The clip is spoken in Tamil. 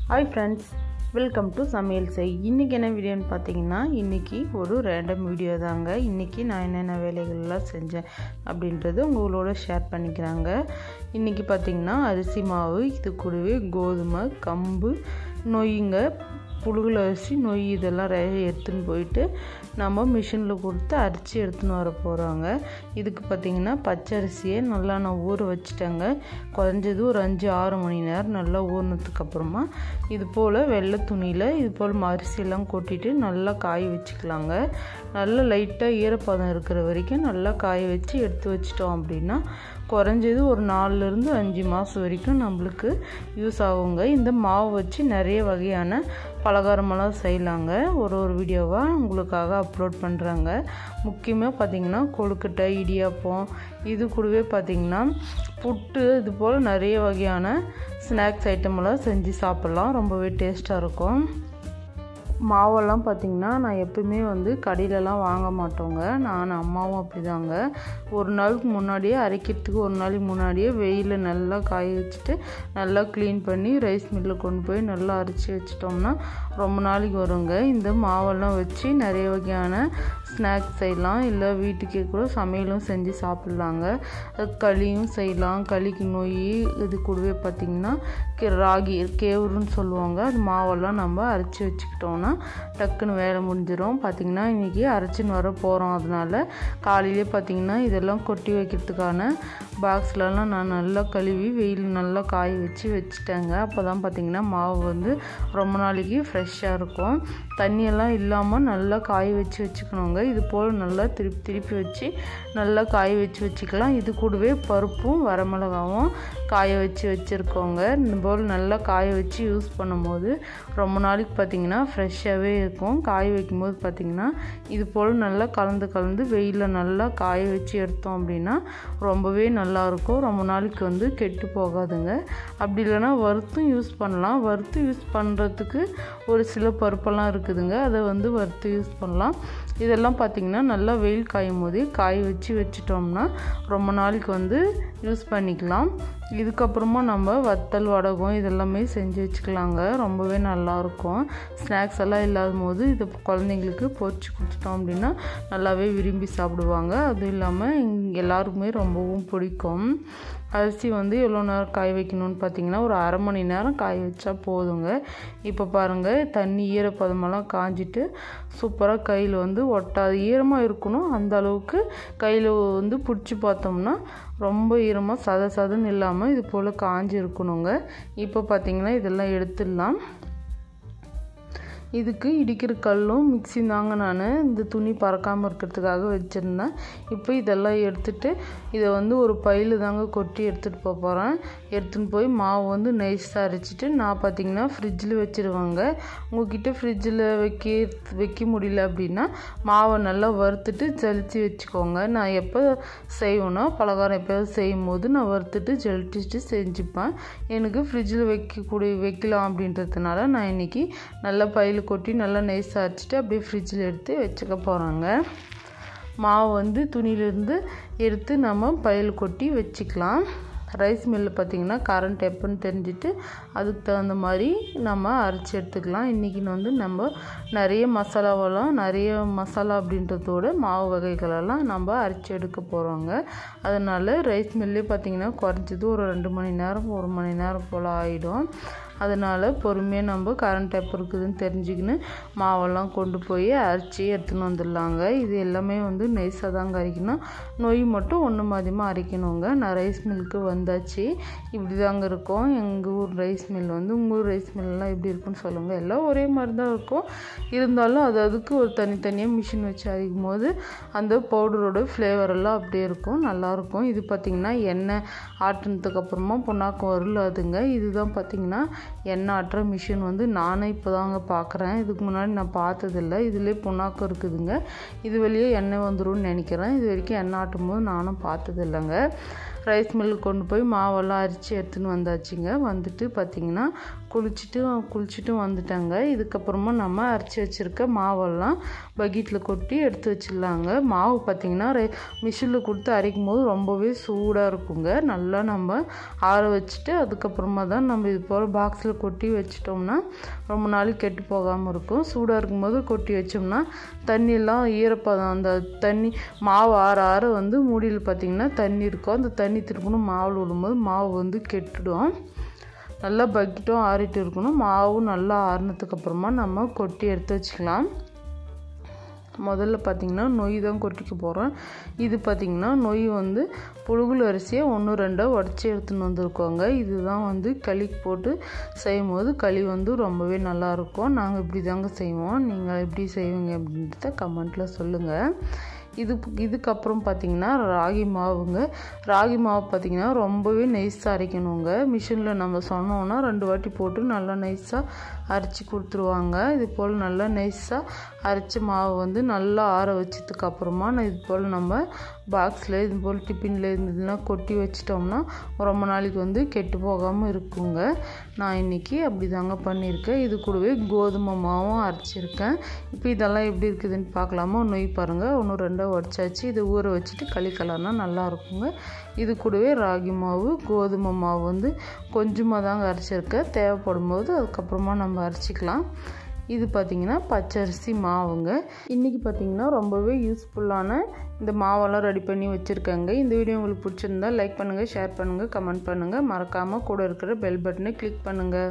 ஹாய் ஃப்ரெண்ட்ஸ் வெல்கம் டு சமையல் செய் இன்றைக்கி என்ன வீடியோன்னு பார்த்தீங்கன்னா இன்றைக்கி ஒரு ரேண்டம் வீடியோ தாங்க இன்றைக்கி நான் என்னென்ன வேலைகள்லாம் செஞ்சேன் அப்படின்றது உங்களோட ஷேர் பண்ணிக்கிறாங்க இன்றைக்கி பார்த்திங்கன்னா அரிசி மாவு இது கூடவே கோதுமை கம்பு நொய்யுங்க புழுகல் அரிசி நொய் இதெல்லாம் எடுத்துன்னு போயிட்டு நம்ம மிஷினில் கொடுத்து அரிசி எடுத்துன்னு வர போகிறாங்க இதுக்கு பார்த்திங்கன்னா பச்சரிசியை நல்லா நான் ஊற வச்சுட்டேங்க குறைஞ்சது ஒரு அஞ்சு ஆறு மணி நேரம் நல்லா ஊறினதுக்கு அப்புறமா இது போல் வெள்ளை துணியில் இது போல் அரிசியெல்லாம் கொட்டிட்டு நல்லா காய வச்சுக்கலாங்க நல்லா லைட்டாக ஈரப்பதம் இருக்கிற வரைக்கும் நல்லா காய வச்சு எடுத்து வச்சிட்டோம் அப்படின்னா குறைஞ்சது ஒரு நாலுலேருந்து அஞ்சு மாதம் வரைக்கும் நம்மளுக்கு யூஸ் ஆகுங்க இந்த மாவு வச்சு நிறைய வகையான பலகாரமெல்லாம் செய்யலாங்க ஒரு ஒரு வீடியோவாக உங்களுக்காக அப்லோட் பண்ணுறாங்க முக்கியமாக பார்த்திங்கன்னா கொழுக்கட்டை இடியாப்பம் இது கூடவே பார்த்திங்கன்னா புட்டு இது போல் நிறைய வகையான ஸ்நாக்ஸ் ஐட்டமெல்லாம் செஞ்சு சாப்பிட்லாம் ரொம்பவே டேஸ்ட்டாக இருக்கும் மாவெல்லாம் பார்த்திங்கன்னா நான் எப்பவுமே வந்து கடையிலலாம் வாங்க மாட்டோங்க நான் அம்மாவும் அப்படிதாங்க ஒரு நாளுக்கு முன்னாடியே அரைக்கிறதுக்கு ஒரு நாளைக்கு முன்னாடியே வெயிலில் நல்லா காய வச்சுட்டு நல்லா க்ளீன் பண்ணி ரைஸ் மில்லில் கொண்டு போய் நல்லா அரைச்சி வச்சிட்டோம்னா ரொம்ப நாளைக்கு வருங்க இந்த மாவெல்லாம் வச்சு நிறைய வகையான ஸ்நாக்ஸ் செய்யலாம் இல்லை வீட்டுக்கே கூட சமையலும் செஞ்சு சாப்பிட்லாங்க களியும் செய்யலாம் களிக்கு நோய் இது கூடவே பார்த்திங்கன்னா ராகி கேவுருன்னு சொல்லுவாங்க அது மாவெல்லாம் நம்ம அரைச்சி வச்சுக்கிட்டோம்னா டக்குன்னு வேலை முடிஞ்சிடும் பார்த்திங்கன்னா இன்றைக்கி அரைச்சின்னு வர போகிறோம் அதனால் காலையிலே பார்த்திங்கன்னா இதெல்லாம் கொட்டி வைக்கிறதுக்கான பாக்ஸ்லலாம் நான் நல்லா கழுவி வெயில் நல்லா காய வச்சு வச்சுட்டேங்க அப்போ தான் பார்த்திங்கன்னா மாவு வந்து ரொம்ப நாளைக்கு ஃப்ரெஷ்ஷாக இருக்கும் தண்ணியெல்லாம் இல்லாமல் நல்லா காய வச்சு வச்சுக்கணுங்க இது போல் நல்லா திருப்பி திருப்பி வச்சு நல்லா காய வச்சு வச்சுக்கலாம் இது கூடவே பருப்பும் வரமிளகாவும் காய வச்சு வச்சுருக்கோங்க இந்த போல் நல்லா காய வச்சு யூஸ் பண்ணும்போது ரொம்ப நாளைக்கு பார்த்திங்கன்னா ஃப்ரெஷ்ஷாகவே இருக்கும் காய வைக்கும் போது பார்த்திங்கன்னா இது போல் நல்லா கலந்து கலந்து வெயிலில் நல்லா காய வச்சு எடுத்தோம் அப்படின்னா ரொம்பவே நல்லாயிருக்கும் ரொம்ப நாளைக்கு வந்து கெட்டு போகாதுங்க அப்படி இல்லைன்னா வறுத்தும் யூஸ் பண்ணலாம் வறுத்து யூஸ் பண்ணுறதுக்கு ஒரு சில பருப்பெல்லாம் இருக்குதுங்க அதை வந்து வறுத்து யூஸ் பண்ணலாம் இதெல்லாம் பார்த்திங்கன்னா நல்லா வெயில் காயும் போதே காய வச்சு வச்சிட்டோம்னா ரொம்ப நாளைக்கு வந்து யூஸ் பண்ணிக்கலாம் இதுக்கப்புறமா நம்ம வத்தல் வடகம் இதெல்லாமே செஞ்சு வச்சுக்கலாங்க ரொம்பவே நல்லாயிருக்கும் ஸ்நாக்ஸ் எல்லாம் இல்லாத போது இது குழந்தைங்களுக்கு பொறிச்சு கொடுத்துட்டோம் அப்படின்னா நல்லாவே விரும்பி சாப்பிடுவாங்க அதுவும் இல்லாமல் எல்லாருக்குமே ரொம்பவும் பிடிக்கும் அரிசி வந்து எவ்வளோ நேரம் காய வைக்கணும்னு பார்த்தீங்கன்னா ஒரு அரை மணி நேரம் காய வச்சா போதுங்க இப்போ பாருங்கள் தண்ணி ஈரப்பதமெல்லாம் காஞ்சிட்டு சூப்பராக கையில் வந்து ஒட்டாது ஈரமாக இருக்கணும் அந்த அளவுக்கு கையில் வந்து பிடிச்சி பார்த்தோம்னா ரொம்ப ஈரமாக சத சதன்னு இல்லாமல் இது போல் காஞ்சி இருக்கணுங்க இப்போ பார்த்திங்கன்னா இதெல்லாம் எடுத்துடலாம் இதுக்கு இடிக்கிற கல்லும் மிக்சி தாங்க நான் இந்த துணி பறக்காமல் இருக்கிறதுக்காக வச்சுருந்தேன் இப்போ இதெல்லாம் எடுத்துகிட்டு இதை வந்து ஒரு பையில் தாங்க கொட்டி எடுத்துகிட்டு போக போகிறேன் எடுத்துன்னு போய் மாவு வந்து நைஸாக அரைச்சிட்டு நான் பார்த்திங்கன்னா ஃப்ரிட்ஜில் வச்சுருவாங்க உங்ககிட்ட ஃப்ரிட்ஜில் வைக்க வைக்க முடியல அப்படின்னா மாவை நல்லா வறுத்துட்டு ஜலிச்சு வச்சுக்கோங்க நான் எப்போ செய்வேனோ பலகாரம் எப்போயாவது செய்யும் போது நான் வறுத்துட்டு ஜலிச்சிட்டு செஞ்சுப்பேன் எனக்கு ஃப்ரிட்ஜில் வைக்கக்கூடிய வைக்கலாம் அப்படின்றதுனால நான் இன்றைக்கி நல்லா பையில் கொட்டி நல்லா நைஸாக அரைச்சிட்டு அப்படியே ஃப்ரிட்ஜில் எடுத்து வச்சுக்க போகிறாங்க மாவு வந்து துணியிலேருந்து எடுத்து நம்ம பையில் கொட்டி வச்சுக்கலாம் ரைஸ் மில்லு பார்த்திங்கன்னா கரண்ட் எப்போன்னு தெரிஞ்சுட்டு அதுக்கு தகுந்த மாதிரி நம்ம அரைச்சி எடுத்துக்கலாம் இன்றைக்கி வந்து நம்ம நிறைய மசாலாவெல்லாம் நிறைய மசாலா அப்படின்றதோட மாவு வகைகளெல்லாம் நம்ம அரைச்சி எடுக்க போகிறோங்க அதனால் ரைஸ் மில்லே பார்த்திங்கன்னா குறைஞ்சது ஒரு ரெண்டு மணி நேரம் ஒரு மணி நேரம் போல் ஆகிடும் அதனால் பொறுமையாக நம்ம கரண்ட் எப்போ இருக்குதுன்னு தெரிஞ்சுக்கின்னு மாவெல்லாம் கொண்டு போய் அரைச்சி எடுத்துன்னு வந்துடலாங்க இது எல்லாமே வந்து நைஸாக தாங்க அரைக்கணும் நொய் மட்டும் ஒன்று மாதிரியமாக அரைக்கணுங்க நான் ரைஸ் மில்க்கு வந்தாச்சு இப்படி தாங்க இருக்கும் எங்கள் ஊர் ரைஸ் மில் வந்து உங்கள் ஊர் ரைஸ் மில்லாம் எப்படி இருக்குன்னு சொல்லுங்கள் எல்லாம் ஒரே மாதிரி தான் இருக்கும் இருந்தாலும் அது அதுக்கு ஒரு தனித்தனியாக மிஷின் வச்சு அரைக்கும் போது அந்த பவுடரோட ஃப்ளேவர் எல்லாம் அப்படியே இருக்கும் நல்லாயிருக்கும் இது பார்த்திங்கன்னா எண்ணெய் ஆட்டினதுக்கு அப்புறமா புண்ணாக்கம் வருலாதுங்க இதுதான் பார்த்திங்கன்னா எண்ணெய் ஆட்டுற மிஷின் வந்து நானே இப்போ தாங்க பார்க்குறேன் இதுக்கு முன்னாடி நான் பார்த்ததில்ல இதுலேயே புண்ணாக்கம் இருக்குதுங்க இது வெளியே எண்ணெய் வந்துடும் நினைக்கிறேன் இது வரைக்கும் எண்ணெய் ஆட்டும் போது நானும் பார்த்ததில்லைங்க ரைஸ் மில்லுக்கு கொண்டு போய் மாவெல்லாம் அரிச்சு எடுத்துன்னு வந்தாச்சுங்க வந்துட்டு பார்த்திங்கன்னா குளிச்சுட்டு குளிச்சுட்டு வந்துட்டாங்க இதுக்கப்புறமா நம்ம அரைச்சி வச்சுருக்க மாவெல்லாம் பக்கெட்டில் கொட்டி எடுத்து வச்சிடலாங்க மாவு பார்த்திங்கன்னா மிஷினில் கொடுத்து அரைக்கும் போது ரொம்பவே சூடாக இருக்குங்க நல்லா நம்ம ஆற வச்சுட்டு அதுக்கப்புறமா தான் நம்ம இது போல் பாக்ஸில் கொட்டி வச்சிட்டோம்னா ரொம்ப நாளைக்கு கெட்டு போகாமல் இருக்கும் சூடாக இருக்கும்போது கொட்டி வச்சோம்னா தண்ணியெல்லாம் ஈரப்பதம் அந்த தண்ணி மாவு ஆற ஆற வந்து மூடியில் பார்த்திங்கன்னா தண்ணி இருக்கும் அந்த தண்ணி திருப்பணும் மாவில் விடும்போது மாவு வந்து கெட்டுடும் நல்லா பக்கெட்டும் ஆறிட்டு இருக்கணும் மாவும் நல்லா ஆறினதுக்கப்புறமா நம்ம கொட்டி எடுத்து வச்சுக்கலாம் முதல்ல பார்த்திங்கன்னா நொய் தான் கொட்டிக்க போகிறோம் இது பார்த்திங்கன்னா நொய் வந்து புழுகுல் அரிசியை ஒன்று ரெண்டாக உடச்சி எடுத்துன்னு வந்திருக்கோங்க இதுதான் வந்து களி போட்டு செய்யும் போது களி வந்து ரொம்பவே நல்லாயிருக்கும் நாங்கள் இப்படி தாங்க செய்வோம் நீங்கள் எப்படி செய்வீங்க அப்படின்றத கமெண்ட்டில் சொல்லுங்கள் இது இதுக்கப்புறம் பார்த்திங்கன்னா ராகி மாவுங்க ராகி மாவு பார்த்திங்கன்னா ரொம்பவே நைஸாக அரைக்கணுங்க மிஷினில் நம்ம சொன்னோன்னா ரெண்டு வாட்டி போட்டு நல்லா நைஸாக அரைச்சி கொடுத்துருவாங்க இது போல் நல்லா நைஸாக அரைச்ச மாவு வந்து நல்லா ஆற வச்சதுக்கு அப்புறமா இது போல் நம்ம பாக்ஸில் இது போல் டிஃபினில் இருந்ததுன்னா கொட்டி வச்சிட்டோம்னா ரொம்ப நாளைக்கு வந்து கெட்டு போகாமல் இருக்குங்க நான் இன்றைக்கி அப்படி தாங்க பண்ணியிருக்கேன் இது கூடவே கோதுமை மாவும் அரைச்சிருக்கேன் இப்போ இதெல்லாம் எப்படி இருக்குதுன்னு பார்க்கலாமா நொய் பாருங்கள் ஒன்று ரெண்டாக உடச்சாச்சு இதை ஊற வச்சுட்டு களி கலர்னா நல்லா இருக்குங்க இது கூடவே ராகி மாவு கோதுமை மாவு வந்து கொஞ்சமாக தாங்க அரைச்சிருக்கேன் தேவைப்படும் போது அதுக்கப்புறமா நம்ம அரைச்சிக்கலாம் இது பார்த்திங்கன்னா பச்சரிசி மாவுங்க இன்றைக்கி பார்த்திங்கன்னா ரொம்பவே யூஸ்ஃபுல்லான இந்த மாவெல்லாம் ரெடி பண்ணி வச்சுருக்கேங்க இந்த வீடியோ உங்களுக்கு பிடிச்சிருந்தா லைக் பண்ணுங்கள் ஷேர் பண்ணுங்கள் கமெண்ட் பண்ணுங்கள் மறக்காமல் கூட இருக்கிற பெல் பட்டனை கிளிக் பண்ணுங்கள்